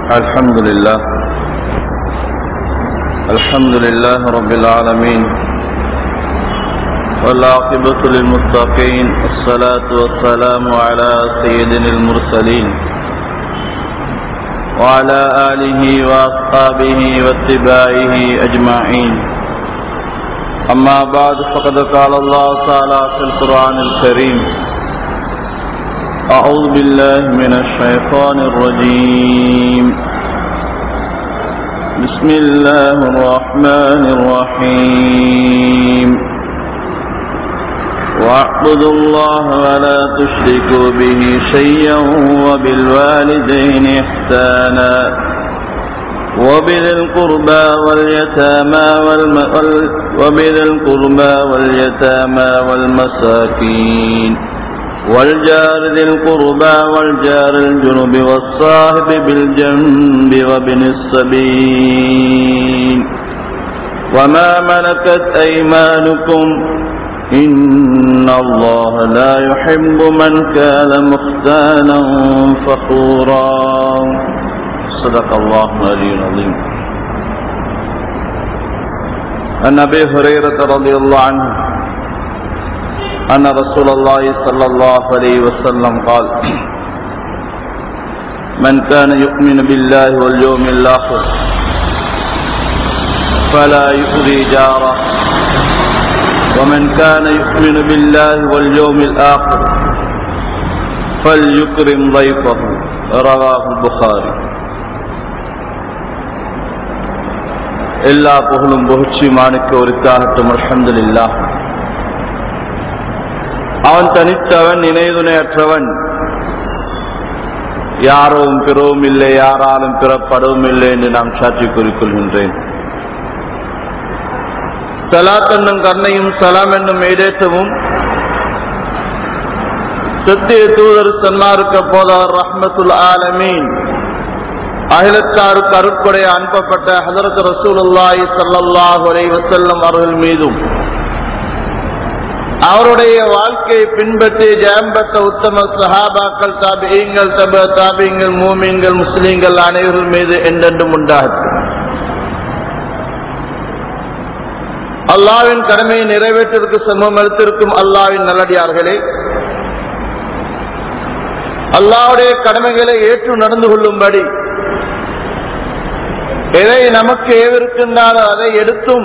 الحمد لله الحمد لله رب العالمين والعاقبة للمتقين الصلاة والسلام على سيدنا المرسلين وعلى آله وأصحابه واتباعه أجمعين أما بعد فقد قال الله تعالى في القرآن الكريم أعوذ بالله من الشيطان الرجيم بسم الله الرحمن الرحيم واعبدوا الله ولا تشركوا به شيئا وبالوالدين إحسانا وبذي القربى واليتامى والم... وال... وبذي القربى واليتامى والمساكين والجار ذي القربى والجار الجنب والصاحب بالجنب وابن السبيل وما ملكت أيمانكم إن الله لا يحب من كان مختالا فخورا صدق الله العلي العظيم عن أبي هريرة رضي الله عنه أن رسول الله صلى الله عليه وسلم قال من كان يؤمن بالله واليوم الآخر فلا يؤذي جاره ومن كان يؤمن بالله واليوم الآخر فليكرم ضيفه رواه البخاري எல்லா புகழும் புகழ்ச்சியுமானுக்கு ஒருக்காகட்டும் அல்ஹம்துலில்லா அவன் தனித்தவன் இணைதுணையற்றவன் யாரும் பிறவும் இல்லை யாராலும் பிறப்படவும் இல்லை என்று நாம் சாட்சி கூறிக்கொள்கின்றேன் சலாத் என்னும் கண்ணையும் சலாம் என்னும் மேடேற்றமும் சத்திய தூதர் சன்மார்க்க போதவர் ரஹ்மத்துல் ஆலமீன் அகிலத்தாருக்கு அருட்படைய அனுப்பப்பட்ட ஹதரத் ரசூலுல்லாஹி ஸல்லல்லாஹு அலைஹி வஸல்லம் அவர்கள் மீதும் அவருடைய வாழ்க்கையை பின்பற்றி ஜெயம்பட்ட உத்தம சஹாபாக்கள் தாபியங்கள் தப தாபியங்கள் மூமியங்கள் முஸ்லீம்கள் அனைவர்கள் மீது என்றென்றும் உண்டாகட்டும் அல்லாவின் கடமையை நிறைவேற்றிற்கு சமம் அளித்திருக்கும் அல்லாவின் நல்லடியார்களே அல்லாவுடைய கடமைகளை ஏற்று நடந்து கொள்ளும்படி எதை நமக்கு ஏவிருக்கின்றாரோ அதை எடுத்தும்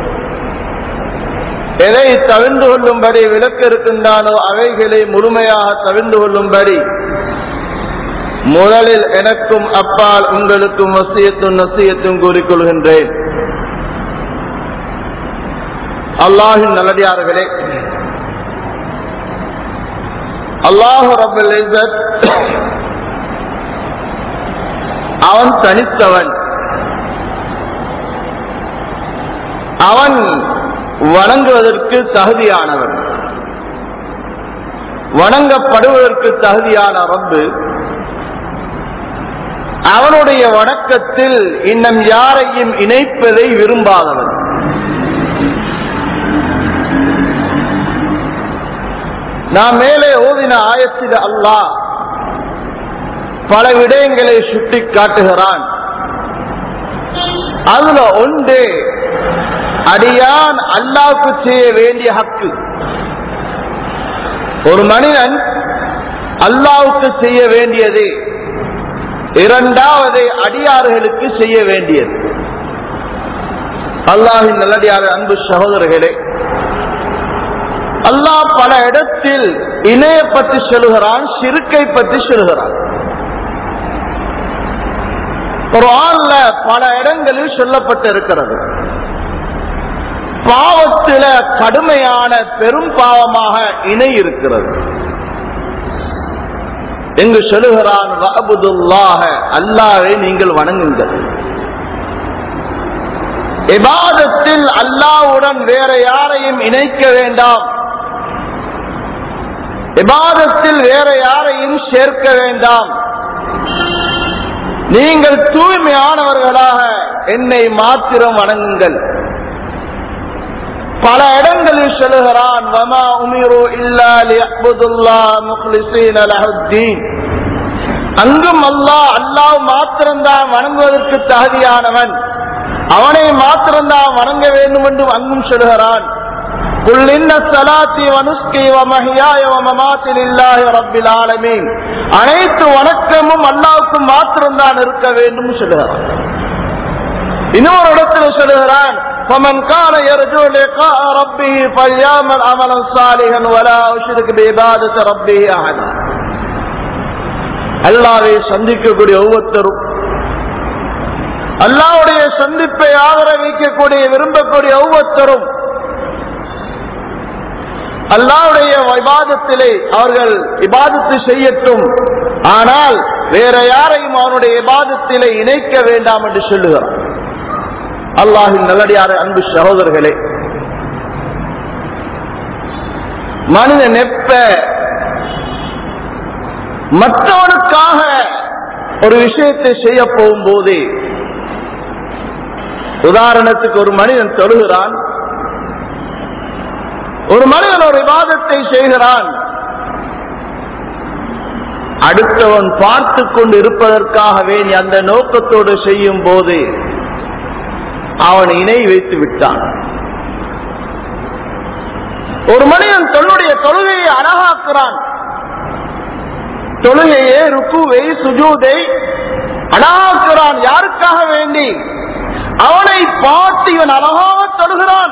எதை தவிர்ந்து கொள்ளும்படி விலக்க இருக்கின்றானோ அவைகளை முழுமையாக தவிர்ந்து கொள்ளும்படி முதலில் எனக்கும் அப்பால் உங்களுக்கும் வசியத்தும் நசியத்தும் கூறிக்கொள்கின்றேன் அல்லாஹின் நல்லடியார்களே அல்லாஹு ரபுல் அவன் தனித்தவன் அவன் வணங்குவதற்கு தகுதியானவன் வணங்கப்படுவதற்கு தகுதியான ரப்பு அவனுடைய வணக்கத்தில் இன்னும் யாரையும் இணைப்பதை விரும்பாதவன் நாம் மேலே ஓதின ஆயத்தில் அல்லாஹ் பல விடயங்களை சுட்டி காட்டுகிறான் அதுல ஒன்று அடியான் அல்லாவுக்கு செய்ய வேண்டிய ஹக்கு ஒரு மனிதன் அல்லாவுக்கு செய்ய வேண்டியது இரண்டாவது அடியார்களுக்கு செய்ய வேண்டியது அல்லாஹின் நல்லடியார் அன்பு சகோதரர்களே அல்லாஹ் பல இடத்தில் இணைய பற்றி சொல்லுகிறான் சிறுக்கை பற்றி சொல்லுகிறான் ஒரு ஆள்ல பல இடங்களில் சொல்லப்பட்டு இருக்கிறது பாவத்தில கடுமையான பெரும் பாவமாக இணை இருக்கிறது எங்கு சொல்லுகிறான் அல்லாவை நீங்கள் வணங்குங்கள் இபாதத்தில் அல்லாவுடன் வேற யாரையும் இணைக்க வேண்டாம் இபாதத்தில் வேற யாரையும் சேர்க்க வேண்டாம் நீங்கள் தூய்மையானவர்களாக என்னை மாத்திரம் வணங்குங்கள் பல இடங்களில் சொல்லுகிறான் வமா உமிரு இல்லா லியஅ்புதுல்லாஹ் முக்லிஸீன லஹுத்தீன் அங்கும் அல்லாஹ் அல்லாஹ் மாத்திரம்தான் வணங்குவதற்கு தகுதியானவன் அவனை மாத்திரம்தான் வணங்க வேண்டும் என்று அங்கும் சொல்கிறான் قل إن صلاتي ونسكي ومحياي ومماتي لله رب العالمين அனைத்து வணக்கமும் அல்லாவுக்கு மாத்திரம்தான் இருக்க வேண்டும் சொல்லுகிறான் இன்னொரு இடத்துல சொல்லுகிறான் فمن كان يرجو لقاء ربه فليعمل عملا صالحا ولا يشرك بعبادة ربه أحدا அல்லாவை சந்திக்கக்கூடிய ஒவ்வொருத்தரும் அல்லாவுடைய சந்திப்பை ஆதரவிக்கக்கூடிய விரும்பக்கூடிய ஒவ்வொருத்தரும் அல்லாவுடைய விவாதத்திலே அவர்கள் இபாதத்து செய்யட்டும் ஆனால் வேற யாரையும் அவனுடைய இபாதத்திலே இணைக்க வேண்டாம் என்று சொல்லுகிறான் அல்லாஹின் நல்லடியார அன்பு சகோதரர்களே மனித நெப்ப மற்றவனுக்காக ஒரு விஷயத்தை செய்ய போகும்போது உதாரணத்துக்கு ஒரு மனிதன் தொழுகிறான் ஒரு மனிதன் ஒரு விவாதத்தை செய்கிறான் அடுத்தவன் பார்த்து கொண்டு இருப்பதற்காகவே நீ அந்த நோக்கத்தோடு செய்யும் போது அவன் இணை வைத்து விட்டான் ஒரு மனிதன் தன்னுடைய தொழுகையை அழகாக்குறான் தொழுகையை ருக்குவை சுஜூதை அழகாக்குறான் யாருக்காக வேண்டி அவனை பார்த்து இவன் அழகாக தொழுகிறான்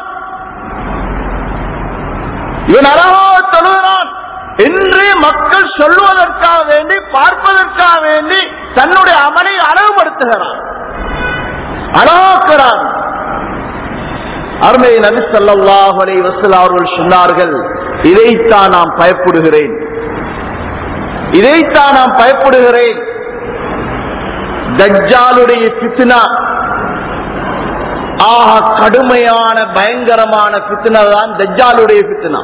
இவன் அழகாக தொழுகிறான் என்று மக்கள் சொல்லுவதற்காக வேண்டி பார்ப்பதற்காக வேண்டி தன்னுடைய அமலை அழகுபடுத்துகிறான் அழகாக்குறான் அருமை நபி ஸல்லல்லாஹு அலைஹி வஸல்லம் அவர்கள் சொன்னார்கள் இதைத்தான் நான் பயப்படுகிறேன் இதைத்தான் நான் பயப்படுகிறேன் தஜ்ஜாலுடைய பித்னா ஆக கடுமையான பயங்கரமான பித்னா தான் தஜ்ஜாலுடைய பித்னா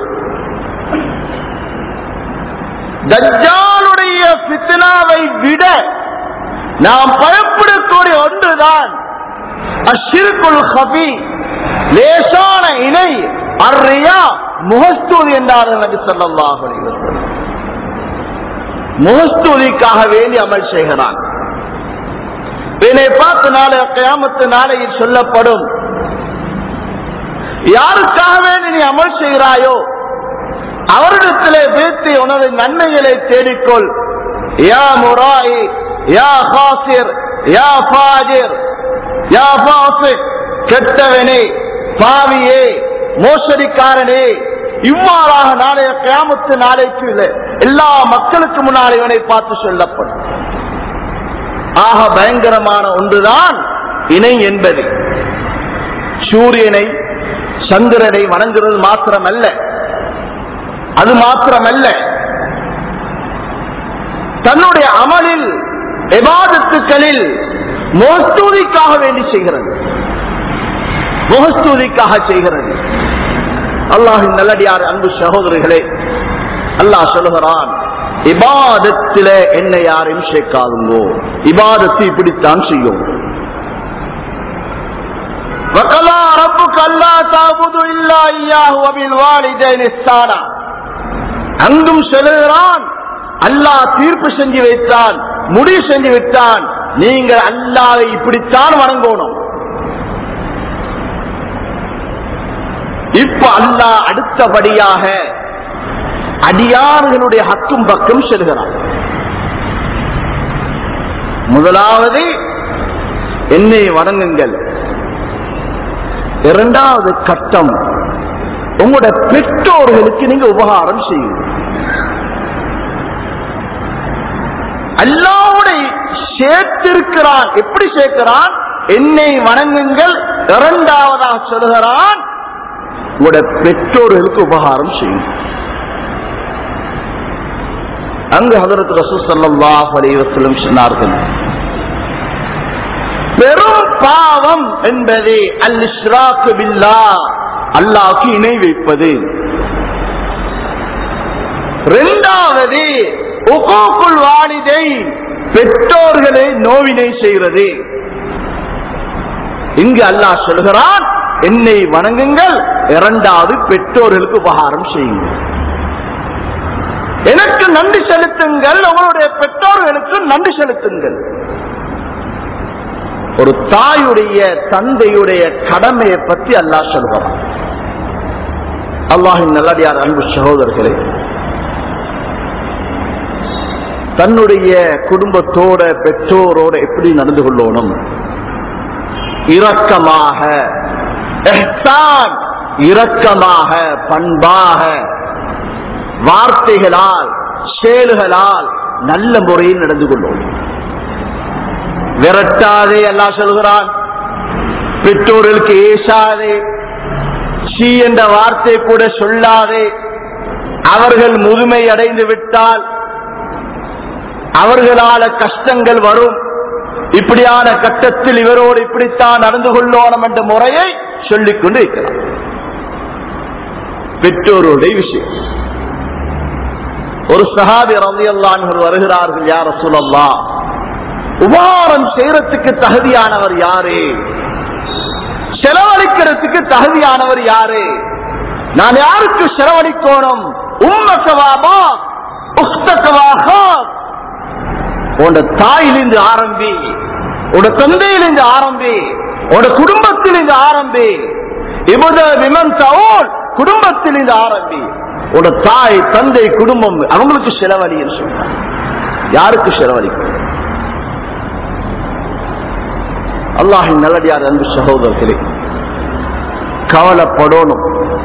தஜ்ஜாலுடைய பித்னாவை விட நாம் பயப்படக்கூடிய ஒன்றுதான் அஷிருக்குல் ஹபி லேசான இணை அர்ரியா முகஸ்தூதி என்றார்கள் நபி ஸல்லல்லாஹு அலைஹி வஸல்லம் முகஸ்தூதிக்காக வேண்டி அமல் செய்கிறான் என்னை பார்த்து நாளை கயாமத்து நாளையில் சொல்லப்படும் யாருக்காக வேண்டி நீ அமல் செய்கிறாயோ அவரிடத்திலே பேசி உனது நன்மைகளை தேடிக்கொள் யா முராய் யா ஹாசிர் யா ஃபாஜிர் யா ஃபாசிக் கெட்டவனே பாவியே மோசடிக்காரனே இவ்வாறாக நாளைய கியாமத்து நாளைக்கு இல்லை எல்லா மக்களுக்கு முன்னால் இவனை பார்த்து சொல்லப்படும் ஆக பயங்கரமான ஒன்றுதான் இணை என்பது சூரியனை சந்திரனை வணங்குறது மாத்திரமல்ல அது மாத்திரமல்ல தன்னுடைய அமலில் எபாதத்துக்களில் முகஸ்தூதிக்காக வேண்டி செய்கிறது முகஸ்தூதிக்காக செய்கிறது அல்லாஹின் நல்லடியார் அன்பு சகோதரிகளே அல்லாஹ் சொல்லுகிறான் இபாதத்தில என்னை யாரையும் சேர்க்காதுங்கோ இபாதத்து இப்படித்தான் செய்யும் وَقَضَى رَبُّكَ أَلَّا تَعْبُدُوا إِلَّا إِيَّاهُ وَبِالْوَالِدَيْنِ إِحْسَانًا அங்கும் சொல்லுகிறான் அல்லாஹ் தீர்ப்பு செஞ்சு வைத்தான் முடிவு செஞ்சு விட்டான் நீங்கள் அல்லாவை இப்படித்தான் வணங்கணும் இப்ப அல்லாஹ் அடுத்தபடியாக அடியார்களுடைய ஹக்கும் பக்கம் செல்கிறான் முதலாவது என்னை வணங்குங்கள் இரண்டாவது கட்டம் உங்களுடைய பெற்றோர்களுக்கு நீங்க உபகாரம் செய்யுங்க அல்லாவுடைய சேர்த்திருக்கிறான் எப்படி சேர்க்கிறான் என்னை வணங்குங்கள் இரண்டாவதாக சொல்கிறான் உங்களுடைய பெற்றோர்களுக்கு உபகாரம் செய்யும் அங்கு ஹதரத் ரசூல் ஸல்லல்லாஹு அலைஹி வஸல்லம் சொன்னார்கள் பெரும் பாவம் என்பது அல் இஸ்ராக்கு பில்லாஹ் அல்லாஹ்க்கு இணை வைப்பது இரண்டாவது உகூக்குல் வாலிதை பெற்றோர்களை நோவினை செய்கிறது இங்கு அல்லாஹ் சொல்கிறான் என்னை வணங்குங்கள் இரண்டாவது பெற்றோர்களுக்கு உபகாரம் செய்யுங்கள் எனக்கு நன்றி செலுத்துங்கள் உங்களுடைய பெற்றோர்களுக்கு நன்றி செலுத்துங்கள் ஒரு தாயுடைய தந்தையுடைய கடமையை பற்றி அல்லாஹ் சொல்கிறான் அல்லாஹின் நல்லடியார் அன்பு சகோதரர்களே தன்னுடைய குடும்பத்தோட பெற்றோரோட எப்படி நடந்து கொள்ளணும் இரக்கமாக இஹ்சான், இரக்கமாக பண்பாக வார்த்தைகளால் செயல்களால் நல்ல முறையில் நடந்து கொள்ளும் விரட்டாதே அல்லாஹ் சொல்கிறான் பெற்றோர்களுக்கு ஏசாதே சி என்ற வார்த்தை கூட சொல்லாதே அவர்கள் முதுமை அடைந்து விட்டால் அவர்களால கஷ்டங்கள் வரும் இப்படியான கட்டத்தில் இவரோடு இப்படித்தான் நடந்து கொள்ளோம் என்ற முறையை சொல்லிக் கொண்டு இருக்கிறார் பெற்றோருடைய விஷயம் ஒரு சஹாபி ரலியல்லாஹு வருகிறார்கள் யார் ரசூலல்லா உபாரம் செய்யறதுக்கு தகுதியானவர் யாரு செலவழிக்கிறதுக்கு தகுதியானவர் யாரு நான் யாருக்கு செலவழிக்கணும் உம்மக்கவாபா உஸ்தகவாகா உன் தாயிலிருந்து ஆரம்பி உட தந்தையிலிருந்து ஆரம்பி உட குடும்பத்திலிருந்து ஆரம்பி இவத விமன் தவோல் குடும்பத்திலிருந்து ஆரம்பி உட தாய் தந்தை குடும்பம் அவங்களுக்கு செலவழி என்று சொல்றாங்க யாருக்கு செலவழிக்கும் அல்லாஹின் நல்லடியார் அன்பு சகோதரர்களே கவலைப்படணும்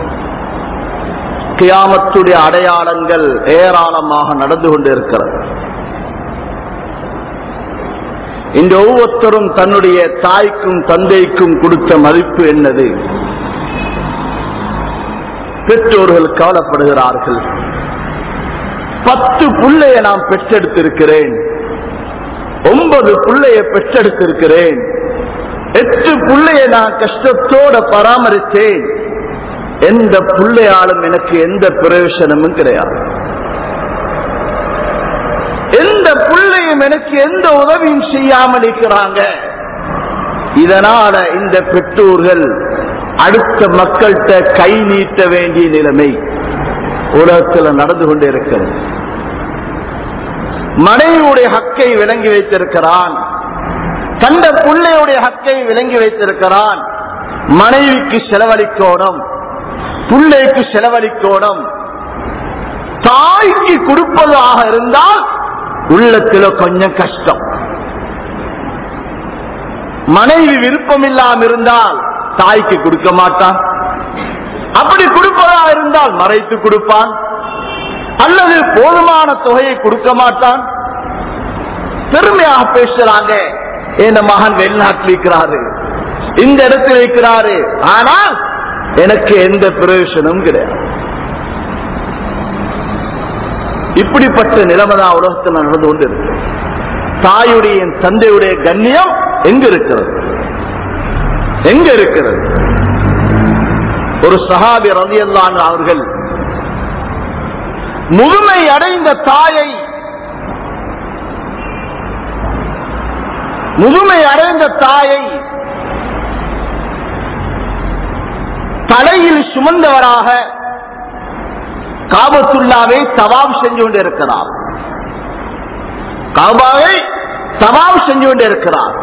கியாமத்துடைய அடையாளங்கள் ஏராளமாக நடந்து கொண்டு இருக்கிறது இந்த ஒவ்வொருத்தரும் தன்னுடைய தாய்க்கும் தந்தைக்கும் கொடுத்த மதிப்பு என்னது பெற்றோர்கள் கவலைப்படுகிறார்கள் பத்து புள்ளைய நான் பெற்றெடுத்திருக்கிறேன் ஒன்பது புள்ளைய பெற்றெடுத்திருக்கிறேன் எட்டு புள்ளைய நான் கஷ்டத்தோட பராமரித்தேன் எந்த புள்ளையாலும் எனக்கு எந்த பிரயோசனமும் கிடையாது எந்த பிள்ளையும் எனக்கு எந்த உதவியும் செய்யாமல் இருக்கிறாங்க இதனால இந்த பெற்றோர்கள் அடுத்த மக்கள்கிட்ட கை நீட்ட வேண்டிய நிலைமை உலகத்தில் நடந்து கொண்டே இருக்கிறது மனைவியுடைய ஹக்கை விளங்கி வைத்திருக்கிறான் கண்ட பிள்ளையுடைய ஹக்கை விளங்கி வைத்திருக்கிறான் மனைவிக்கு செலவழிக்கோணும் பிள்ளைக்கு செலவழிக்கோணும் தாய்க்கு கொடுப்பதாக இருந்தால் உள்ளத்துல கொஞ்சம் கஷ்டம் மனைவி விருப்பம் இல்லாம இருந்தால் தாய்க்கு கொடுக்க மாட்டான் அப்படி கொடுப்பதா இருந்தால் மறைத்து கொடுப்பான் அல்லது போதுமான தொகையை கொடுக்க மாட்டான் பெருமையாக பேசுறாங்க என் மகன் வெளிநாட்டில் இருக்கிறாரு இந்த இடத்தில் இருக்கிறாரு ஆனால் எனக்கு எந்த பிரயோஜனமும் கிடையாது இப்படிப்பட்ட நிலைமை தான் உலகத்தில் நடந்து கொண்டு இருக்கு தாயுடைய தந்தையுடைய கண்ணியம் எங்க இருக்கிறது எங்க இருக்கிறது ஒரு சஹாபி ரதியல்லான் அவர்கள் முதுமை அடைந்த தாயை முதுமை அடைந்த தாயை தலையில் சுமந்தவராக காபத்துல்லாவை தவாப் செஞ்சு கொண்டு இருக்கிறார் காபாவை தவாப் செஞ்சு கொண்டு இருக்கிறார்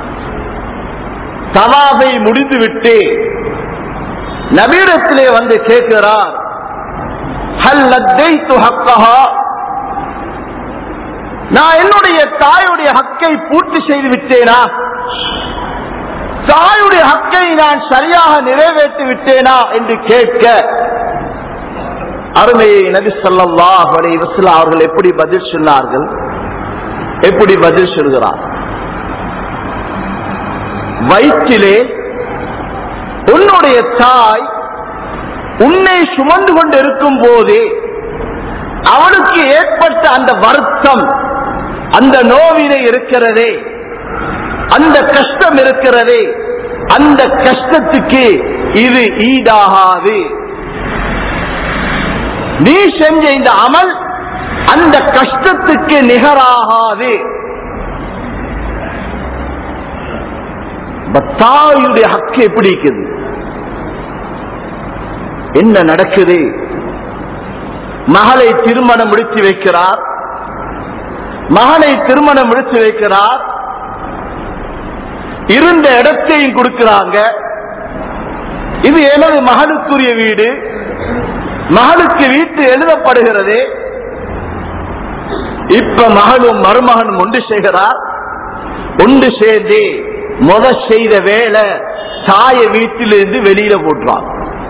தவாவை முடிந்துவிட்டு நபீரத்திலே வந்து கேட்கிறார் ஹல் லத்தைத்து ஹக்கஹா நான் என்னுடைய தாயுடைய ஹக்கை பூர்த்தி செய்து விட்டேனா தாயுடைய ஹக்கை நான் சரியாக நிறைவேற்றி விட்டேனா என்று கேட்க அருமையை நபி ஸல்லல்லாஹு அலைஹி வஸல்லம் அவர்கள் எப்படி பதில் சொன்னார்கள் எப்படி பதில் சொல்கிறார் வயிற்றிலே உன்னுடைய தாய் உன்னை சுமந்து கொண்டு இருக்கும் போதே அவளுக்கு ஏற்பட்ட அந்த வருத்தம் அந்த நோவினை இருக்கிறதே அந்த கஷ்டம் இருக்கிறதே அந்த கஷ்டத்துக்கு இது ஈடாகாது நீ செஞ்ச இந்த அமல் அந்த கஷ்டத்துக்கு நிகராகாது தாயுடைய ஹக்கு எப்படி இருக்குது என்ன நடக்குது மகளை திருமணம் முடித்து வைக்கிறார் மகனை திருமணம் முடித்து வைக்கிறார் இருந்த இடத்தையும் கொடுக்கிறாங்க இது எனது மகனுக்குரிய வீடு மகனுக்கு வீட்டு எழுதப்படுகிறது இப்ப மகனும் மருமகனும் ஒன்று செய்கிறார் ஒன்று சேர்ந்து முத செய்த வேலை தாயை வீட்டிலிருந்து வெளியில போட்டுறான்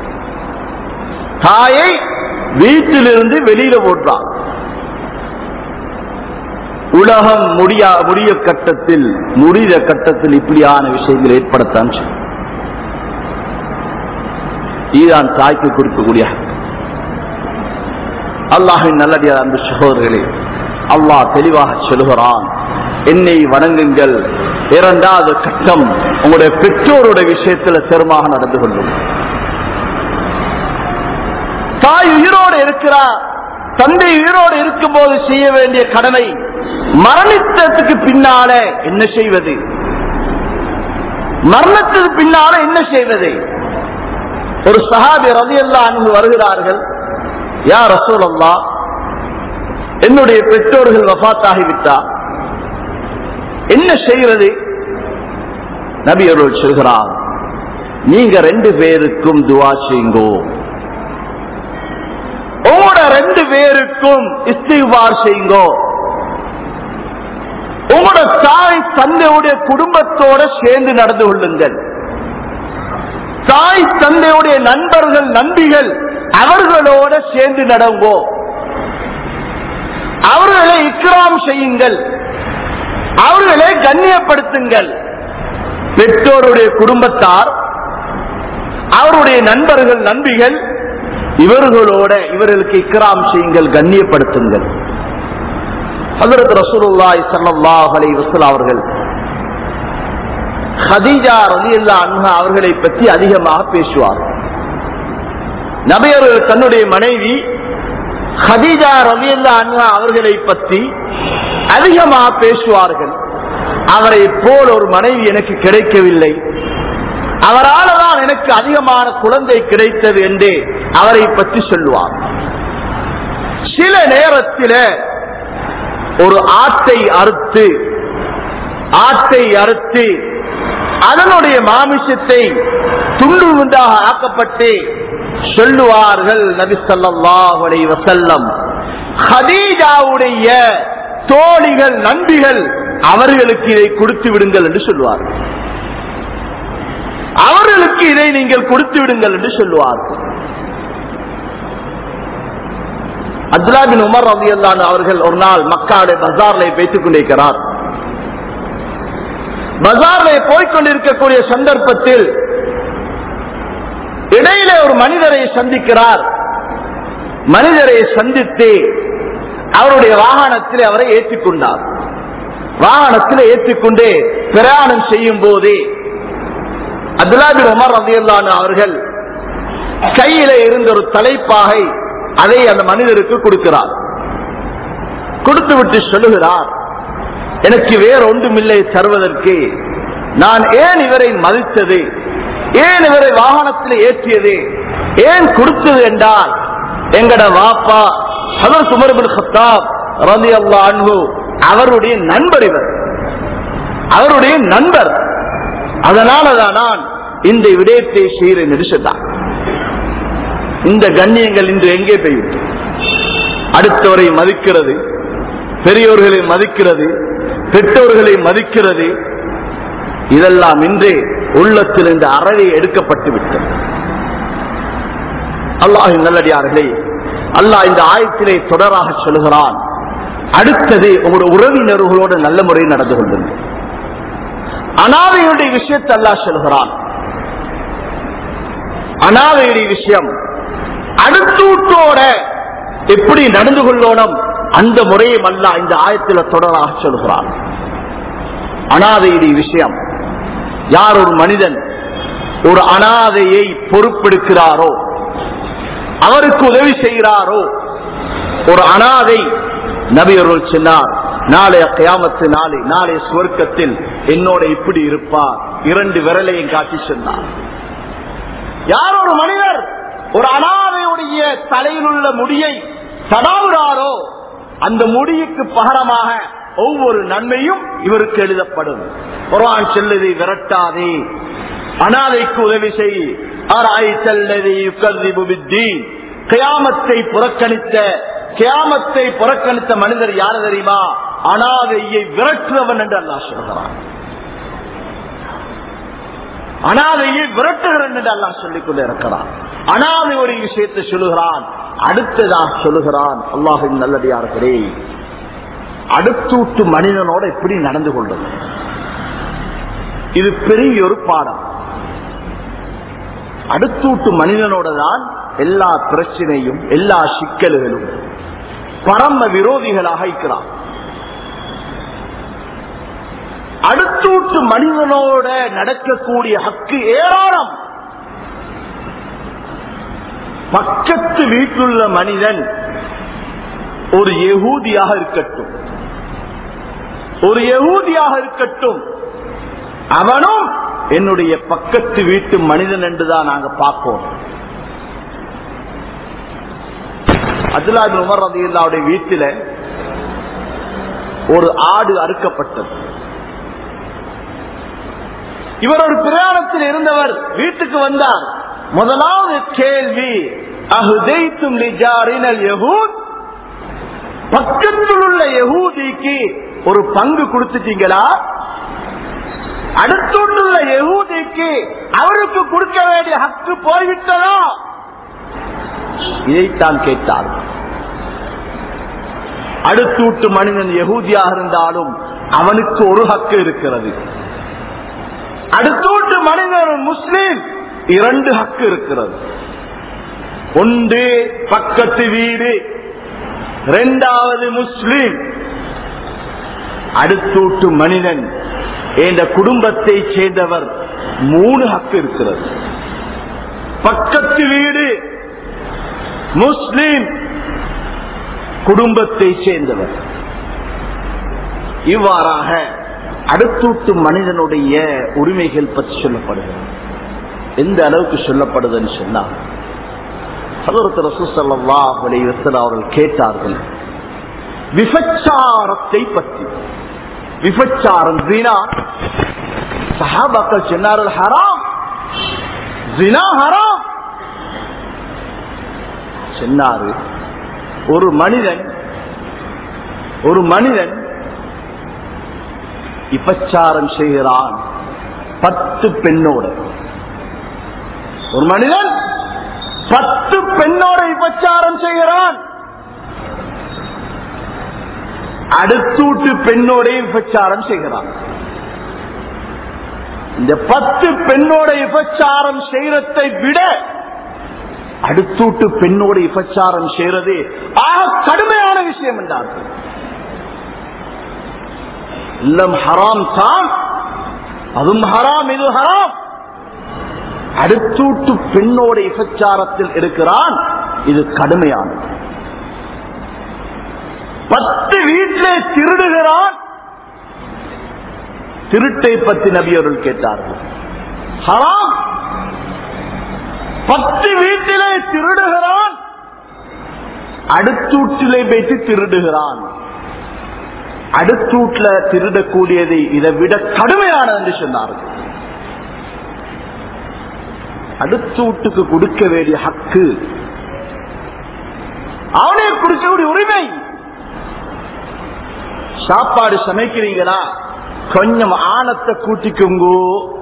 தாயை வீட்டிலிருந்து வெளியில போட்டுறான் உலகம் முடியா முடிய கட்டத்தில் முடித கட்டத்தில் இப்படியான விஷயங்கள் ஏற்படத்தான் செய்யும். இதுதான் தாய்க்கு கொடுக்கக்கூடிய ஹக்கு. அல்லாஹின் நல்லடியார் அந்த சகோதரர்களே அல்லாஹ் தெளிவாக சொல்லுகிறான் என்னை வணங்குங்கள் இரண்டாவது கட்டம் உங்களுடைய பெற்றோருடைய விஷயத்துல சிரமமாக நடந்து கொள்ளும் தாய் உயிரோடு இருக்கிறார் தந்தை உயிரோடு இருக்கும்போது செய்ய வேண்டிய கடமை மரணித்ததுக்கு பின்னால என்ன செய்வது மரணத்துக்கு பின்னால என்ன செய்வது ஒரு சஹாபி ரலியல்லா அன்பு வருகிறார்கள் யா ரசூல் அல்லா என்னுடைய பெற்றோர்கள் வபாத்தாகிவிட்டா என்ன செய்வது நபி அவர்கள் சொல்கிறார் நீங்க ரெண்டு பேருக்கும் துவா செய்யுங்கோ உங்களோட ரெண்டு பேருக்கும் இஸ்திவார் செய்யுங்கோ உங்களோட தாய் தந்தையுடைய குடும்பத்தோட சேர்ந்து நடந்து கொள்ளுங்கள் தாய் தந்தையுடைய நண்பர்கள் நம்பிகள் அவர்களோட சேர்ந்து நடங்கோ அவர்களை இக்ராம் செய்யுங்கள் அவர்களை கண்ணியப்படுத்துங்கள் பெற்றோருடைய குடும்பத்தார் அவருடைய நண்பர்கள் நண்பிகள் இவர்களோட இவர்களுக்கு இக்ராம் செய்யுங்கள் கண்ணியப்படுத்துங்கள் ஹதரத் ரசூலுல்லாஹி ஸல்லல்லாஹு அலைஹி வஸல்லம் அவர்கள் ஹதீஜா ரலியல்லாஹு அன்ஹா அவர்களை பற்றி அதிகமாக பேசுவார் நபி அவர்கள் தன்னுடைய மனைவி ஹதீஜா ரலியல்லாஹு அன்ஹா அவர்களை பற்றி அதிகமாக பேசுவார்கள் அவரை போல் ஒரு மனைவி எனக்கு கிடைக்கவில்லை அவரால் தான் எனக்கு அதிகமான குழந்தை கிடைத்தது என்று அவரை பற்றி சொல்லுவார் சில நேரத்தில் ஒரு ஆட்டை அறுத்து ஆட்டை அறுத்து அதனுடைய மாமிசத்தை துண்டு துண்டாக ஆக்கப்பட்டு சொல்லுவார்கள் நபி ஸல்லல்லாஹு அலைஹி வஸல்லம் ஹதீஜாவுடைய தோழிகள் நண்பிகள் அவர்களுக்கு இதை கொடுத்து விடுங்கள் என்று சொல்லுவார்கள் அவர்களுக்கு இதை நீங்கள் கொடுத்து விடுங்கள் என்று சொல்லுவார்கள் அப்துல்லா பின் உமர் ரவி அவர்கள் ஒரு நாள் மக்காவுடைய பஜார்ல பேசிக் கொண்டிருக்கிறார் பஜார்ல போய்கொண்டிருக்கக்கூடிய சந்தர்ப்பத்தில் இடையில ஒரு மனிதரை சந்திக்கிறார் மனிதரை சந்தித்து அவருடைய வாகனத்தில் அவரை ஏற்றிக்கொண்டார் வாகனத்தில் ஏற்றிக்கொண்டு பிரயாணம் செய்யும் போதே அப்துல்லாபின் உமர் ரதியல்லான் அவர்கள் கையில இருந்த ஒரு தலைப்பாகை அதை அந்த மனிதருக்கு கொடுக்கிறார் கொடுத்து விட்டு சொல்லுகிறார் எனக்கு வேற ஒன்றுமில்லை தருவதற்கு நான் ஏன் இவரை மதித்தது ஏன் இவரை வாகனத்தில் ஏற்றியது ஏன் கொடுத்தது என்றால் எங்கட வாப்பா ஹதர் சுமர்பின் ஹத்தாப் ரதி அல்லா அன்பு அவருடைய நண்பர் இவர் அவருடைய நண்பர் அதனாலதான் நான் இந்த விடயத்தை செய்கிறேன் என்று சொன்னார் இந்த கண்ணியங்கள் இன்று எங்கே போய்விட்டு அடுத்தவரை மதிக்கிறது பெரியோர்களை மதிக்கிறது பெற்றோர்களை மதிக்கிறது இதெல்லாம் இன்று உள்ளத்தில் இந்த அறவை எடுக்கப்பட்டு விட்டது அல்லாஹின் நல்லடியார்களே அல்லாஹ் இந்த ஆயத்திலே தொடராக சொல்லுகிறான் அடுத்தது உங்களுடைய உறவினர்களோடு நல்ல முறையில் நடந்து கொள்ளுங்கள் அனாதையுடைய விஷயத்தை அல்லாஹ் சொல்கிறான் அனாதையுடைய விஷயம் அடுத்தூட்டோட எப்படி நடந்து கொள்ளணும் அந்த முறையும் அல்ல இந்த ஆயத்தில் தொடராக சொல்கிறான் அனாதையுடைய விஷயம் யார் ஒரு மனிதன் ஒரு அனாதையை பொறுப்பெடுக்கிறாரோ அவருக்கு உதவி செய்கிறாரோ ஒரு அனாதை நபியர்கள் சொன்னார் நாளைய கயாமத்து நாளை நாளைய சுவர்க்கத்தில் என்னோட இப்படி இருப்பார் இரண்டு விரலையும் காட்டி சொன்னார் யார் ஒரு மனிதர் ஒரு அனாதையுடைய தலையில் உள்ள முடியை தடாவுறாரோ அந்த முடியுக்கு பகரமாக ஒவ்வொரு நன்மையும் இவருக்கு எழுதப்படும் குரான் செல்லுதை விரட்டாதே அனாதைக்கு உதவி செய் ஆராய் செல்லதை கியாமத்தை புறக்கணித்த கியாமத்தை புறக்கணித்த மனிதர் யாரு தெரியுமா அனாதையை விரட்டுறவன் என்று அல்லாஹ் சொல்கிறான் அனாதையை விரட்டுகிறன் என்று அல்லாஹ் சொல்லிக் கொண்டு இருக்கிறான் அனாதை ஒரு விஷயத்தை சொல்லுகிறான் அடுத்ததாக சொல்லுகிறான் அல்லாஹின் நல்லடியார்களே அடுத்தூட்டு மனிதனோட எப்படி நடந்து கொள்வது இது பெரிய ஒரு பாடம் அடுத்தூட்டு மனிதனோட தான் எல்லா பிரச்சனையும் எல்லா சிக்கல்களும் பரம விரோதிகளாக இருக்கிறான் அடுத்தூட்டு மனிதனோட நடக்கக்கூடிய ஹக்கு ஏராளம் பக்கத்து வீட்டிலுள்ள மனிதன் ஒரு யகூதியாக இருக்கட்டும் ஒரு யகூதியாக இருக்கட்டும் அவனும் என்னுடைய பக்கத்து வீட்டு மனிதன் என்றுதான் நாங்க பார்ப்போம் அப்துல்லாபின் உமர் ரதியுல்லாவுடைய வீட்டில ஒரு ஆடு அறுக்கப்பட்டது இவர் ஒரு பிரயாணத்தில் இருந்தவர் வீட்டுக்கு வந்தார் முதலாவது கேள்வி அஹுதைத்தும் லிஜாரினல் யஹூத் பக்கத்தில் உள்ள யகூதிக்கு ஒரு பங்கு கொடுத்துட்டீங்களா அடுத்துள்ள யகூதிக்கு அவருக்கு கொடுக்க வேண்டிய ஹக்கு போய்விட்டதா இதைத்தான் கேட்டார் அடுத்தூட்டு மனிதன் யகூதியாக இருந்தாலும் அவனுக்கு ஒரு ஹக்கு இருக்கிறது அடுத்தூட்டு மனிதன் முஸ்லீம் இரண்டு ஹக்கு இருக்கிறது ஒன்று பக்கத்து வீடு இரண்டாவது முஸ்லீம் அடுத்தூட்டு மனிதன் என்ற குடும்பத்தை சேர்ந்தவர் மூணு ஹக்கு இருக்கிறது பக்கத்து வீடு முஸ்லீம் குடும்பத்தை சேர்ந்தவர் இவ்வாறாக அடுத்தூட்டு மனிதனுடைய உரிமைகள் பற்றி சொல்லப்படுகிறது எந்த அளவுக்கு சொல்லப்படுதுன்னு சொன்னா அதற்கு ரசூசல்லா அவர்கள் கேட்டார்கள் விபச்சாரத்தை பற்றி விபச்சாரம் ஜினா சஹாபாக்கள் சொன்னார்கள் ஹராம் ஜினா ஹராம் சொன்னாரு ஒரு மனிதன் ஒரு மனிதன் விபச்சாரம் செய்கிறான் பத்து பெண்ணோட ஒரு மனிதன் பத்து பெண்ணோட விபச்சாரம் செய்கிறான் அடுத்தூட்டு பெண்ணோட விபச்சாரம் செய்கிறான் இந்த பத்து பெண்ணோட விபச்சாரம் செய்யறதை விட அடுத்தூட்டு பெண்ணோட விபச்சாரம் செய்யறது ஆக கடுமையான விஷயம் என்றார்கள் இல்லம் ஹராம் தான் அதுவும் ஹராம் இது ஹராம் அடுத்தூட்டு பெண்ணோட விபச்சாரத்தில் இருக்கிறான் இது கடுமையானது பத்து வீட்டிலே திருடுகிறான் திருட்டை பற்றி நபி அவர்கள் கேட்டார்கள் ஹராம் பத்து வீட்டிலே திருடுகிறான் அடுத்தூட்டிலே வைத்து திருடுகிறான் அடுத்தூட்ல திருடக்கூடியதை இதை விட கடுமையானது என்று சொன்னார்கள் அடுத்தூட்டுக்கு கொடுக்க வேண்டிய ஹக்கு அவனே கொடுக்கக்கூடிய உரிமை சாப்பாடு சமைக்கிறீங்களா கொஞ்சம் ஆணத்தை கூட்டிக்குங்கோ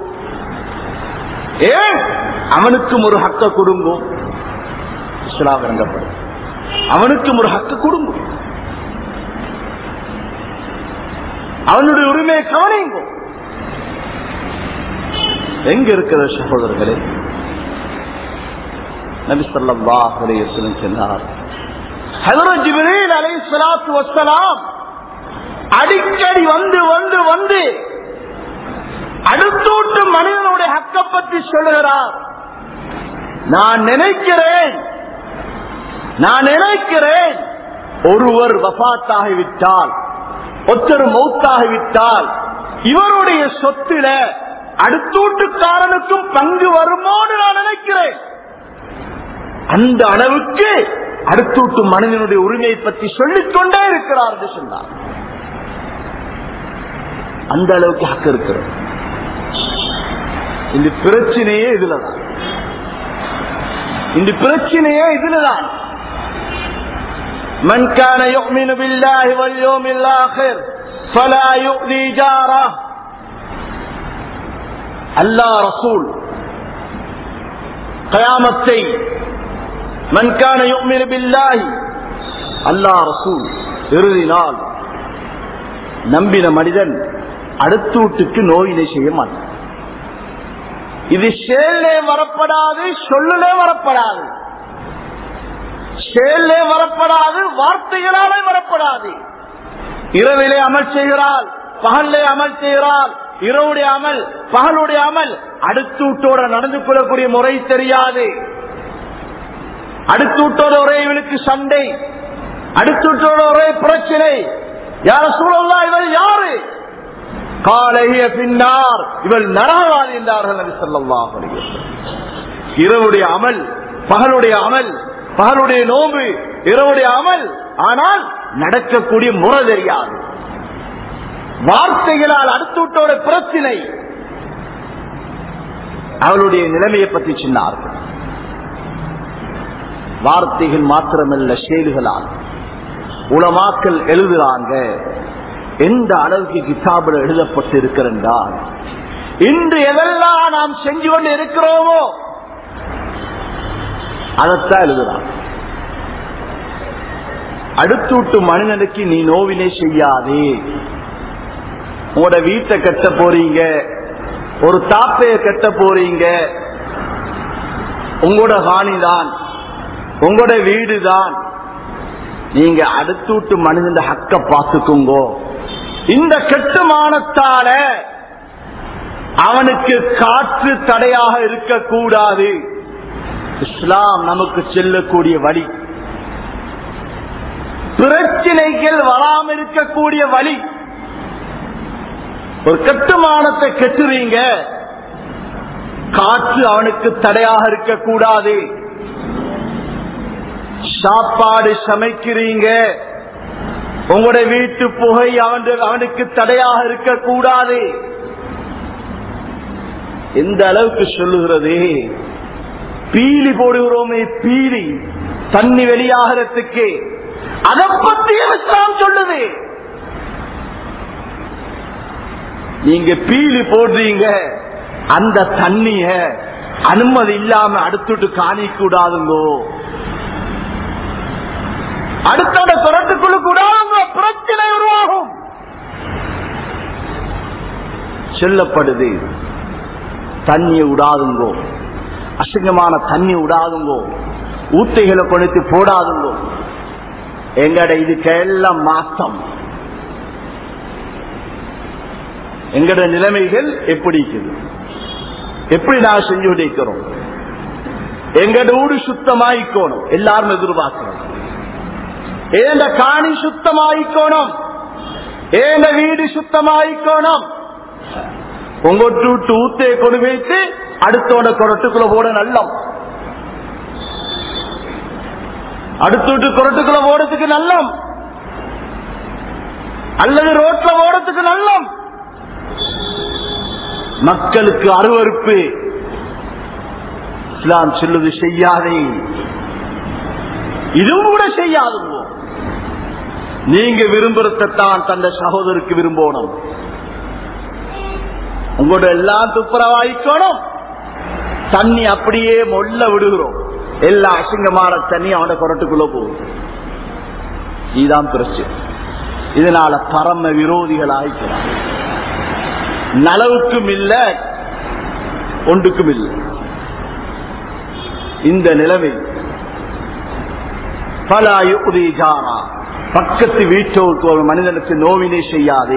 ஏன் அவனுக்கும் ஒரு ஹக்க கொடுங்கோ இஸ்லாம் இறங்கப்படும் அவனுக்கும் ஒரு ஹக்க கொடுங்கோ அவனுடைய உரிமையை கவனிங்கோ எங்க இருக்கிற சகோதரர்களே நபி ஸல்லல்லாஹு அலைஹி வஸல்லம் சொன்னார் ஹஜ்ரத் ஜிப்ரீல் அலைஹிஸ்ஸலாத்து வஸ்ஸலாம் அடிக்கடி வந்து வந்து வந்து அடுத்தூட்டு மனிதனுடைய ஹக்க பற்றி சொல்லுகிறார் நான் நினைக்கிறேன் நான் நினைக்கிறேன் ஒருவர் வபாத்தாகிவிட்டால் ஒருத்தர் மௌத்தாகிவிட்டால் இவருடைய சொத்துல அடுத்தூட்டுக்காரனுக்கும் பங்கு வருமோன்னு நான் நினைக்கிறேன் அந்த அளவுக்கு அடுத்தூட்டு மனிதனுடைய உரிமையை பற்றி சொல்லிக் கொண்டே இருக்கிறார் என்று சொன்னார் அந்த அளவுக்கு ஹக்கு இருக்கிறது இந்த பிரச்சனையே இதுலதான் இந்த பிரச்சனையே இதுலதான் من كان يؤمن بالله واليوم الآخر فلا يؤذي جاره அல்லாஹ் ரசூல் கயாமத்தை மன்கான யுக்மினு பில்லாஹி அல்லாஹ் ரசூல் இறுதி நாள் நம்பின மனிதன் அடுத்த வீட்டுக்கு நோயினை செய்ய மாட்டான் இது செயலே வரப்படாது சொல்லுலே வரப்படாது செயலே வரப்படாது வார்த்தைகளாலே வரப்படாது இரவிலே அமல் செய்கிறாள் பகல்லே அமல் செய்கிறாள் இரவுடைய அமல் பகலுடைய அமல் அடுத்தூட்டோட நடந்து கொள்ளக்கூடிய முறை தெரியாது அடுத்தூட்டோட ஒரே இவளுக்கு சண்டை அடுத்தூட்டோட ஒரே பிரச்சனை யார சூழல்லா இவள் யாரு காலைய பின்னார் இவள் நரகவாதி என்றார்கள் நபி ஸல்லல்லாஹு அலைஹி வஸல்லம். இரவுடைய அமல் பகலுடைய அமல் பகலுடைய நோம்பு இரவுடைய அமல் ஆனால் நடக்கக்கூடிய முறை தெரியாது வார்த்தைகளால் அடுத்தூட்டோட பிரச்சனை அவளுடைய நிலைமையை பற்றி சொன்னார்கள் வார்த்தைகள் மாத்திரமல்ல செயல்களால் உலமாக்கல் எழுதுறாங்க எந்த அளவுக்கு கிதாபில் எழுதப்பட்டு இருக்கிறால் இன்று எதெல்லாம் நாம் செஞ்சு கொண்டு இருக்கிறோமோ அதைத்தான் எழுதுறான் அடுத்தூட்டு மனிதனுக்கு நீ நோவினை செய்யாதே உங்களோட வீட்டை கட்ட போறீங்க ஒரு தாப்பைய கட்ட போறீங்க உங்களோட காணிதான் உங்களோட வீடுதான் நீங்க அடுத்தூட்டு மனிதன் ஹக்க பார்த்துக்குங்கோ இந்த கட்டுமானத்தால அவனுக்கு காற்று தடையாக இருக்கக்கூடாது இஸ்லாம் நமக்கு செல்லக்கூடிய வழி பிரச்சனைகள் வராமல் இருக்கக்கூடிய வழி ஒரு கட்டுமானத்தை கட்டுறீங்க காற்று அவனுக்கு தடையாக இருக்கக்கூடாது சாப்பாடு சமைக்கிறீங்க உங்களுடைய வீட்டு புகை அவன் அவனுக்கு தடையாக இருக்கக்கூடாது எந்த அளவுக்கு சொல்லுகிறது பீலி போடுகிறோமே பீலி தண்ணி வெளியாகிறதுக்கு அதை பத்தி இஸ்லாம் சொல்லுது நீங்க பீலி போடுறீங்க அந்த தண்ணிய அனுமதி இல்லாம அடுத்துட்டு காணிக்கூடாதுங்கோ அடுத்தோட துரட்டுக்குள்ள கூடாதுங்க பிரச்சனை உருவாகும் சொல்லப்படுது தண்ணியை விடாதுங்கோ அசிங்கமான தண்ணி விடாதுங்கோ ஊத்தைகளை கொளுத்து போடாதுங்கோ எங்கட இதுக்கெல்லாம் மாத்தம் எங்கட நிலைமைகள் எப்படி இருக்குது எப்படி நான் செஞ்சு விடைக்கிறோம் எங்கட ஊடு சுத்தமாயிக்கோணும் எல்லாரும் எதிர்பார்க்கிறோம் ஏண்ட காணி சுத்தமாயிக்கோணும் ஏண்ட வீடு சுத்தமாயிக்கோணும் உங்கொட்டு விட்டு ஊத்தையை கொண்டு வைத்து அடுத்தோட கொரட்டுக்குள்ள போட நல்லம் அடுத்து விட்டு கொரட்டுக்குள்ள போறதுக்கு நல்லம் அல்லது ரோட்ல போறதுக்கு நல்லம் மக்களுக்கு அருவறுப்பு இஸ்லாம் சொல்லுது செய்யாதே இதுவும் கூட செய்யாதுங்க நீங்க விரும்புறதான் தந்த சகோதரருக்கு விரும்பணும் உங்களோட எல்லாம் துப்புரவாய்க்கணும் தண்ணி அப்படியே மொல்ல விடுகிறோம் எல்லா அசிங்கமான தண்ணி அவன கொரட்டுக்குள்ள போகுது இதுதான் பிரச்சனை இதனால பரம விரோதிகள் ஆயிக்கிறான் நலவுக்கும் இல்ல ஒன்றுக்கும் இல்லை இந்த நிலைமை பல ஜாரா பக்கத்து வீட்டோருக்கு ஒரு மனிதனுக்கு நோவினை செய்யாது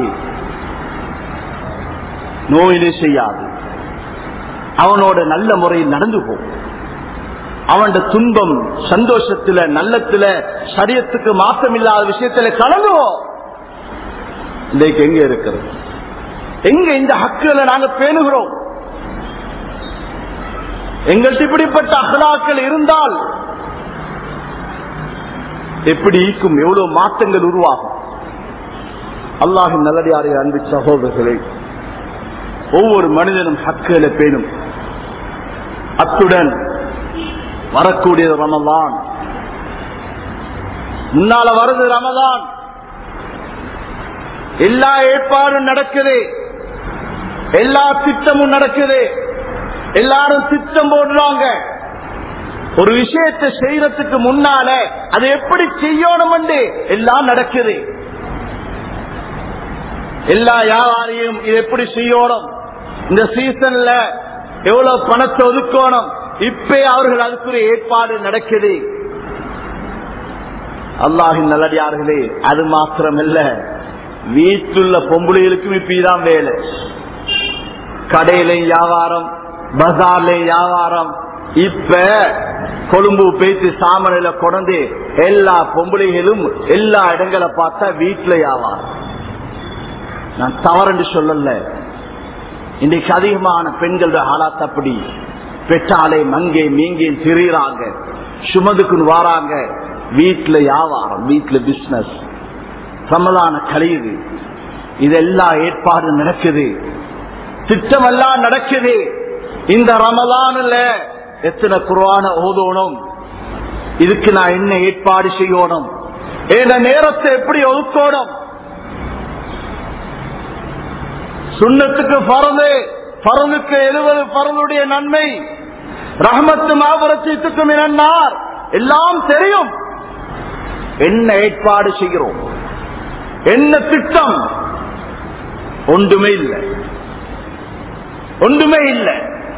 நோயினை செய்யாது அவனோட நல்ல முறையில் நடந்து போ அவன் துன்பம் சந்தோஷத்துல நல்லத்துல சரியத்துக்கு மாற்றம் இல்லாத விஷயத்துல கலந்துவோம் இன்றைக்கு எங்க இருக்கிறது எங்க இந்த ஹக்குகளை நாங்க பேணுகிறோம் எங்கள்கிட்ட இப்படிப்பட்ட அகலாக்கள் இருந்தால் எப்படி ஈக்கும் எவ்வளவு மாற்றங்கள் உருவாகும் அல்லாஹின் நல்லடியாரை அன்பு சகோதரர்களே ஒவ்வொரு மனிதனும் ஹக்குகளை பேணும் அத்துடன் வரக்கூடிய ரமலான் முன்னால வருது ரமலான் எல்லா ஏற்பாடும் நடக்குது எல்லா திட்டமும் நடக்குது எல்லாரும் திட்டம் போடுறாங்க ஒரு விஷயத்தை செய்யறதுக்கு முன்னால அதை எப்படி செய்யணும் என்று எல்லாம் நடக்குது எல்லா வியாபாரியும் இது எப்படி செய்யணும் இந்த சீசன்ல எவ்வளவு பணத்தை ஒதுக்கணும் இப்பே அவர்கள் அதுக்குரிய ஏற்பாடு நடக்குது அல்லாஹின் நல்லடியார்களே அது மாத்திரமல்ல வீட்டுள்ள பொம்பளைகளுக்கும் இப்பதான் வேலை கடையில வியாபாரம் பஜார்ல வியாபாரம் இப்ப கொழும்பு பேசி சாமனையில கொண்டு எல்லா பொம்பளைகளும் எல்லா இடங்களை பார்த்தா வீட்டுல வியாபாரம் நான் தவறு சொல்லல இன்றைக்கு அதிகமான பெண்களோட ஆளாத்த அப்படி பெற்றாலே மங்கே மீங்கே திரியிறாங்க சுமதுக்குன்னு வாராங்க வீட்டுல வியாபாரம் வீட்டுல பிசினஸ் சமதான கழியுது இதெல்லாம் ஏற்பாடு நடக்குது திட்டமெல்லாம் நடக்குது இந்த ரமலான்ல எத்தனை குருவான ஓதணும் இதுக்கு நான் என்ன ஏற்பாடு செய்யணும் இந்த நேரத்தை எப்படி ஒதுக்கணும் சுண்ணத்துக்கு பறந்து பறந்துக்கு எழுவது பறந்துடைய நன்மை ரஹமத்து மாபுரத்துக்கும் இனார் எல்லாம் தெரியும் என்ன ஏற்பாடு செய்கிறோம் என்ன திட்டம் ஒன்றுமே இல்லை ஒன்றுமே இல்லை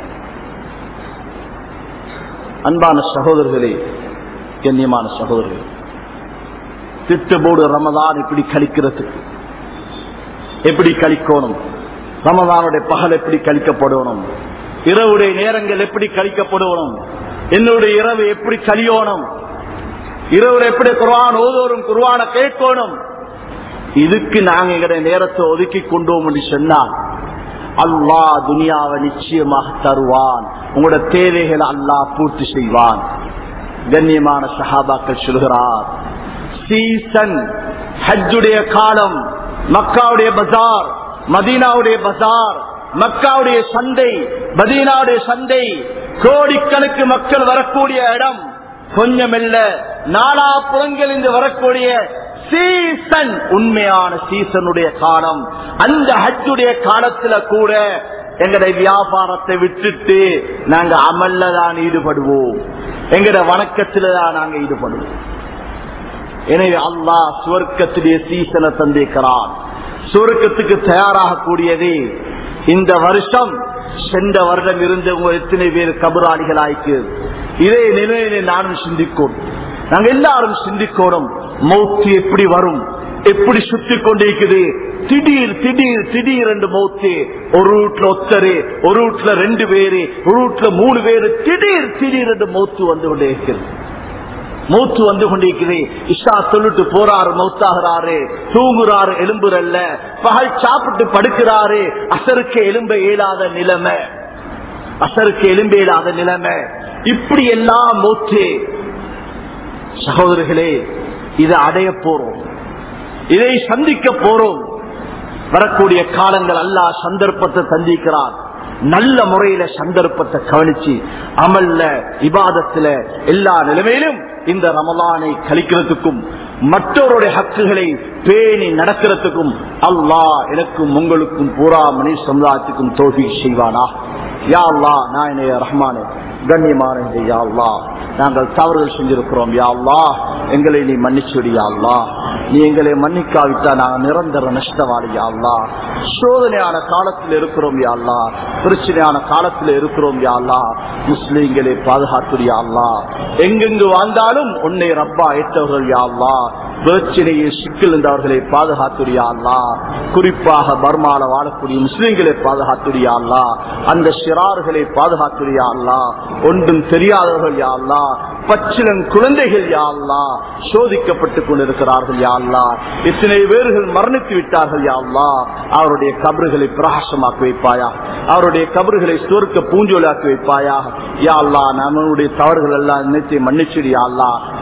அன்பான சகோதரர்களே கண்ணியமான சகோதரர்களே திட்டபோடு ரமதான் இப்படி கழிக்கிறதுக்கு எப்படி கழிக்கணும் ரமதானுடைய பகல் எப்படி கழிக்கப்படணும் இரவுடைய நேரங்கள் எப்படி கழிக்கப்படணும் என்னுடைய இரவு எப்படி கழியணும் இரவுல எப்படி குர்வான் ஓதோறும் குர்வான கேட்கணும் இதுக்கு நாங்க எங்களுடைய நேரத்தை ஒதுக்கி கொண்டோம் என்று சொன்னால் அல்லாஹ் துனியாவை நிச்சயமாக தருவான் உங்களோட தேவைகளை அல்லாஹ் பூர்த்தி செய்வான் கண்ணியமான சஹாபாக்கள் சொல்கிறார் சீசன் ஹஜ்ஜுடைய காலம் மக்காவுடைய பஜார் மதீனாவுடைய பஜார் மக்காவுடைய சந்தை மதீனாவுடைய சந்தை கோடிக்கணக்கு மக்கள் வரக்கூடிய இடம் கொஞ்சம் இல்ல நாலா புறங்கள் இருந்து வரக்கூடிய சீசன் உண்மையான சீசனுடைய காலம் அந்த ஹஜ்ஜுடைய காலத்துல கூட எங்களுடைய வியாபாரத்தை விட்டுட்டு நாங்க அமல்ல தான் ஈடுபடுவோம் எங்கட வணக்கத்துல தான் நாங்க ஈடுபடுவோம் எனவே அல்லாஹ் சுவர்க்கத்துடைய சீசனை தந்திருக்கிறான் சுவர்க்கத்துக்கு தயாராக கூடியது இந்த வருஷம் சென்ற வருடம் இருந்து உங்க எத்தனை பேர் கபராளிகள் ஆயிக்கு இதே நிலையிலே நானும் சிந்திக்கும் நாங்க எல்லாரும் சிந்திக்கோடும் மௌத்து எப்படி வரும் எப்படி சுத்தி கொண்டிருக்குது திடீர் திடீர் திடீர் என்று மௌத்து ஒரு வீட்டுல ஒத்தரு ஒரு வீட்டுல ரெண்டு பேரு ஒரு வீட்டுல மூணு பேரு திடீர் திடீர் என்று மௌத்து வந்து கொண்டே இருக்கிறது மூத்து வந்து கொண்டிருக்குது இஷா சொல்லிட்டு போறாரு மௌத்தாகிறாரு தூங்குறாரு எலும்புறல்ல பகல் சாப்பிட்டு படுக்கிறாரு அசருக்கு எலும்ப இயலாத நிலைமை அசருக்கு எலும்ப இயலாத நிலைமை இப்படி எல்லாம் மூத்து சகோதரர்களே இதை அடைய போறோம் இதை சந்திக்க போறோம் வரக்கூடிய காலங்கள் அல்லா சந்தர்ப்பத்தை சந்திக்கிறார் நல்ல முறையில சந்தர்ப்பத்தை கவனிச்சு அமல்ல இபாதத்துல எல்லா நிலைமையிலும் இந்த ரமலானை கழிக்கிறதுக்கும் மற்றவருடைய ஹக்குகளை பேணி நடக்கிறதுக்கும் அல்லாஹ் எனக்கும் உங்களுக்கும் பூரா மனித சமுதாயத்துக்கும் தோல்வி செய்வானா யா அல்லா நான் ரஹ்மானே கண்ணியமான யா அல்லா நாங்கள் தவறுகள் செஞ்சிருக்கிறோம் யா அல்லா எங்களை நீ மன்னிச்சுடி யா அல்லா நீ எங்களை மன்னிக்காவிட்டா நாங்கள் நிரந்தர நஷ்டவாளி யா அல்லா சோதனையான காலத்தில் இருக்கிறோம் யா அல்லா பிரச்சனையான காலத்தில் இருக்கிறோம் யா அல்லா முஸ்லீம்களை பாதுகாத்துடி யா அல்லா எங்கெங்கு வாழ்ந்தாலும் உன்னை ரப்பா ஏற்றவர்கள் யா அல்லா பிரச்சனையை சிக்கல் இருந்தவர்களை பாதுகாத்துடியா அல்லா குறிப்பாக பர்மால வாழக்கூடிய முஸ்லிம்களை பாதுகாத்துடியா அல்லா அந்த சிறார்களை பாதுகாத்துடியா அல்லா ஒன்றும் தெரியாதவர்கள் யா அல்லா பச்சிலன் குழந்தைகள் யா அல்லா சோதிக்கப்பட்டுக் கொண்டிருக்கிறார்கள் யா அல்லா எத்தனை பேர்கள் மரணித்து விட்டார்கள் யா அல்லா அவருடைய கபறுகளை பிரகாசமாக்கி வைப்பாயா அவருடைய கபறுகளை சுருக்க பூஞ்சோலாக்கி வைப்பாயா யா அல்லா நம்மளுடைய தவறுகள் எல்லாம் நினைத்து மன்னிச்சுடியா அல்லா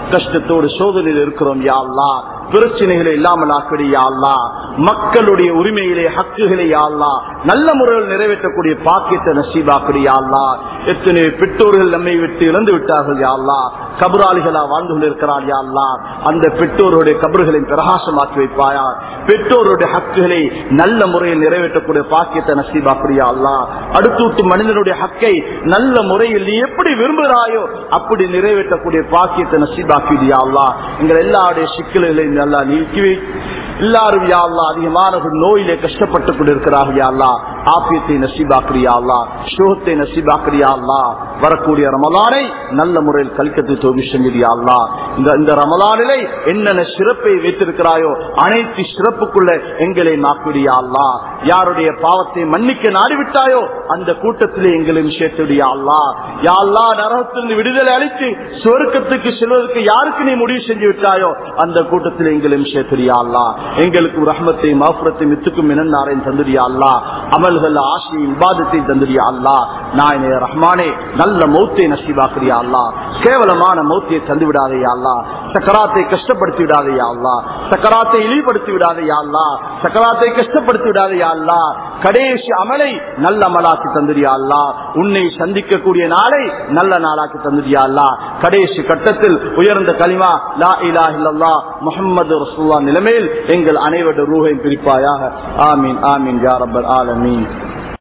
கஷ்டத்தோடு சோதனையில் இருக்கிறோம் யா அல்லா பிரச்சனைகளை இல்லாமல் ஆக்கடி யா அல்லா மக்களுடைய உரிமையிலே ஹக்குகளை யா அல்லா நல்ல முறையில் நிறைவேற்றக்கூடிய பாக்கியத்தை நசீபாக்கடி யா அல்லா எத்தனை பெற்றோர்கள் நம்மை விட்டு இழந்து விட்டார்கள் யா அல்லா கபராளிகளா வாழ்ந்து கொண்டிருக்கிறார் யா அல்லா அந்த பெற்றோருடைய கபறுகளை பிரகாசமாக்கி வைப்பாயா பெற்றோருடைய ஹக்குகளை நல்ல முறையில் நிறைவேற்றக்கூடிய பாக்கியத்தை நசீபாக்கடியா அல்லா அடுத்து விட்டு மனிதனுடைய ஹக்கை நல்ல முறையில் நீ எப்படி விரும்புகிறாயோ அப்படி நிறைவேற்றக்கூடிய பாக்கியத்தை நசீபாக்கிடியா அல்லா எங்கள் எல்லாருடைய சிக்கல்களையும் நல்லா நீக்கி வை. எல்லாரும் யா அல்லா அதிகமானவர்கள் நோயிலே கஷ்டப்பட்டு கொண்டிருக்கிறார்கள் யா அல்லா ஆப்பியத்தை நசீபாக்கிறியா அல்லா சுகத்தை நசீபாக்கிறியா அல்லா வரக்கூடிய ரமலானை நல்ல முறையில் கல்கத்து தோல்வி செஞ்சிடியா அல்லா இந்த இந்த ரமலானிலை என்னென்ன சிறப்பை வைத்திருக்கிறாயோ அனைத்து சிறப்புக்குள்ள எங்களை நாக்குடியா அல்லா யாருடைய பாவத்தை மன்னிக்க நாடிவிட்டாயோ அந்த கூட்டத்திலே எங்களையும் சேர்த்துடியா அல்லா யா அல்லா நரகத்திலிருந்து விடுதலை அளித்து சொருக்கத்துக்கு செல்வதற்கு யாருக்கு நீ முடிவு செஞ்சு விட்டாயோ அந்த கூட்டத்தில் எங்களையும் சேர்த்துடியா அல்லா எங்களுக்கு ரஹ்மத்தை மாஃபுரத்தை மித்துக்கும் மினன்னாரையும் தந்துடியா அல்லா அமல்கள் ஆசை இபாதத்தை தந்துடியா அல்லா நான் ரஹ்மானே நல்ல மௌத்தை நசீபாக்குறியா அல்லா கேவலமான மௌத்தியை தந்து விடாதையா அல்லா சக்கராத்தை கஷ்டப்படுத்தி விடாதையா அல்லா சக்கராத்தை இழிவுபடுத்தி விடாதையா அல்லா சக்கராத்தை கஷ்டப்படுத்தி விடாதையா அல்லா கடைசி அமலை நல்ல அமலாக்கி தந்துடியா அல்லா உன்னை சந்திக்கக்கூடிய நாளை நல்ல நாளாக்கி தந்துடியா அல்லா கடைசி கட்டத்தில் உயர்ந்த கலிமா லா இலா இல்லல்லா முஹம்மது ரசூல்லா நிலைமையில் எங்கள் அனைவருடைய ரூஹை பிரிப்பாயாக ஆமீன் ஆமீன் யா ரப்பல் ஆலமீன்